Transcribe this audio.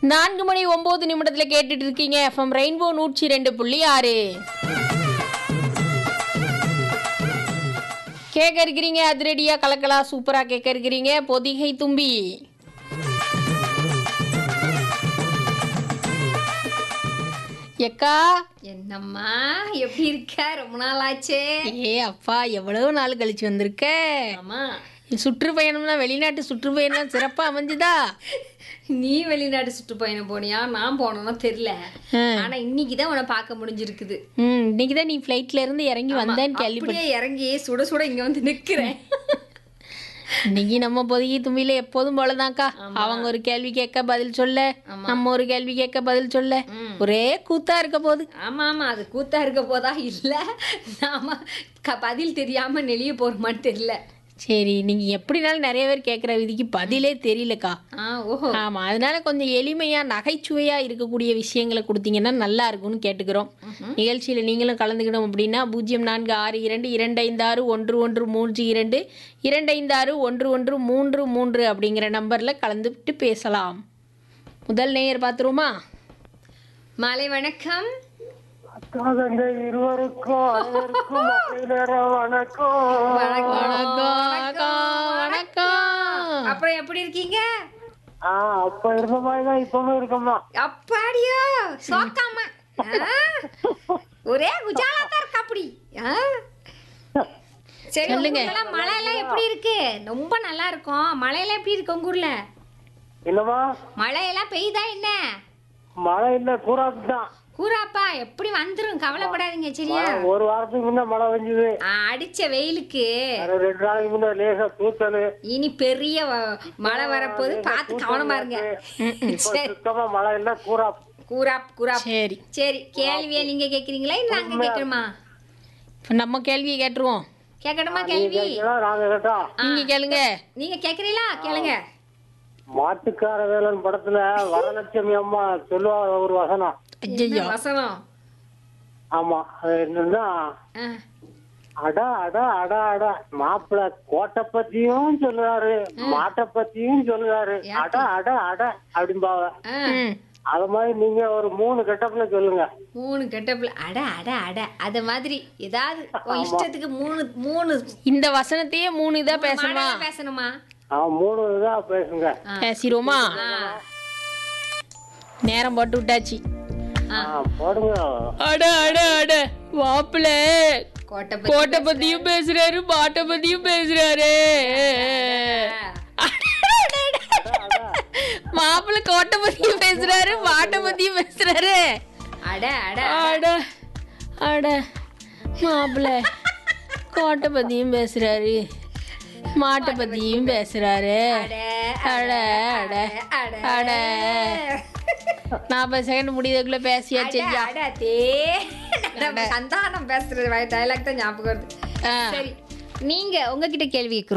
நான்கு மணி ஒன்பது நிமிடத்துல கேட்டுட்டு இருக்கீங்க எஃப்எம் ரெயின்போ நூற்றி ரெண்டு புள்ளி ஆறு கேட்க இருக்கிறீங்க அதிரடியா கலக்கலா சூப்பரா கேட்க இருக்கிறீங்க பொதிகை தும்பி எக்கா என்னம்மா எப்படி இருக்க ரொம்ப நாள் ஆச்சே ஏ அப்பா எவ்வளவு நாள் கழிச்சு வந்திருக்க ஆமா சுற்றுப்பயணம்லாம் வெளிநாட்டு சுற்றுப்பயணம் சிறப்பா அமைஞ்சுதா நீ வெளிநாட்டு சுற்றுப்பயணம் போனியா நான் போனோன்னா தெரியல ஆனா இன்னைக்கு தான் உன்னை பார்க்க முடிஞ்சிருக்குது ம் இன்னைக்கு தான் நீ ஃப்ளைட்ல இருந்து இறங்கி வந்தேன்னு கேள்விப்பட்டேன் அப்படியே இறங்கி சுட சுட இங்க வந்து நிக்கிறேன் இன்னைக்கு நம்ம பொதுகி தும்பியில எப்போதும் போலதான்க்கா அவங்க ஒரு கேள்வி கேட்க பதில் சொல்ல நம்ம ஒரு கேள்வி கேட்க பதில் சொல்ல ஒரே கூத்தா இருக்க போது ஆமா ஆமா அது கூத்தா இருக்க போதா இல்ல நாம க- பதில் தெரியாம நெளிய போறோமான்னு தெரியல சரி நீங்க எப்படினாலும் நிறைய பேர் கேட்குற விதிக்கு பதிலே தெரியலக்கா ஆ ஓஹோ ஆமா அதனால கொஞ்சம் எளிமையா நகைச்சுவையா இருக்கக்கூடிய விஷயங்களை கொடுத்தீங்கன்னா நல்லா இருக்கும்னு கேட்டுக்கிறோம் நிகழ்ச்சியில நீங்களும் கலந்துக்கணும் அப்படின்னா பூஜ்ஜியம் நான்கு ஆறு இரண்டு இரண்டு ஐந்து ஆறு ஒன்று ஒன்று மூன்று இரண்டு இரண்டு ஐந்து ஆறு ஒன்று ஒன்று மூன்று மூன்று அப்படிங்கிற நம்பர்ல கலந்துட்டு பேசலாம் முதல் நேயர் பார்த்துருவோமா மாலை வணக்கம் அக்காதங்க இருவருக்கும் அனைவருக்கும் மதிய நேரம் வணக்கம் வணக்கம் வணக்கம் வணக்கம் அப்புறம் எப்படி இருக்கீங்க ஆ அப்ப இருந்த மாதிரி தான் இப்பவும் இருக்கோம்மா அப்பாடியோ சோக்காம ஆ? ஒரே குஜாலா தான் இருக்கு அப்படி ஆ? சரி சொல்லுங்க. சொல்லுங்க மழை எல்லாம் எப்படி இருக்கு ரொம்ப நல்லா இருக்கும் மழையெல்லாம் எப்படி இருக்கு உங்க ஊர்ல என்னம்மா மழை எல்லாம் பெய்யுதா என்ன மழை இல்ல கூறாக்கு தான் கூறாப்பா எப்படி வந்துரும் கவலைப்படாதீங்க சரியா ஒரு வாரத்துக்கு முன்ன மழை பெஞ்சது ஆ, அடிச்ச வெயிலுக்கு அது ரெண்டு நாளைக்கு முன்ன லேசா தூத்தல் இனி பெரிய வ- மழை வரப்போது பார்த்து கவனமா இருங்க இப்ப சுத்தமா மழை இல்ல கூறா கூறாப் கூறாப் சரி சரி கேள்வியை நீங்க கேக்குறீங்களா இல்ல நாங்க கேட்கணுமா இப்போ நம்ம கேள்வியை கேட்டுருவோம் கேட்கணுமா கேள்வி கேட்கலாம் நாங்க கேட்டா நீங்க கேளுங்க நீங்க கேக்குறீங்களா கேளுங்க மாட்டுக்கார வேலன் படத்துல வரலட்சுமி அம்மா சொல்லுவா ஒரு வசனம் ஐயோ என்ன வசனம் ஆமா அது என்னன்னா ஆ. அட அட அட அட மாப்பிள்ள கோட்டை பத்தியும் சொல்லுவாரு மாட்டை பத்தியும் சொல்லுவாரு அட அட அட அப்படிம்பாவ ஆ. ம் அது மாதிரி நீங்க ஒரு மூணு கெட்டப்ல சொல்லுங்க மூணு கெட்டப்ல அட அட அட அத மாதிரி ஏதாவது உன் இஷ்டத்துக்கு மூணு மூணு இந்த வசனத்தையே மூணு இதா பேசணுமா மாடலா பேசணுமா ஆ மூணு இதா பேசுங்க பேசிடுவோமா ஆ. நேரம் போட்டு விட்டாச்சு ஆ, போடுங்க அட அட அட மாப்பிள்ள கோட்டை கோட்டை பத்தியும் பேசுறாரு பாட்டை பத்தியும் பேசுறாரு மாப்பிள்ள கோட்டை பத்தியும் பேசுறாரு பாட்டை பத்தியும் பேசுறாரு அட அட அட அட மாப்பிள்ள கோட்டை பத்தியும் பேசுறாரு மாட்டை பத்தியும் பேசுறாரு அட அட அட அட அட நாற்பது செகண்ட் முடியறதுக்குள்ள பேசியாச்சு அட அட தே நம்ம சந்தானம் பேசுற டைலாக் தான் ஞாபகம் வருது ஆ. சரி நீங்க உங்ககிட்ட கேள்வி கேக்குறோம்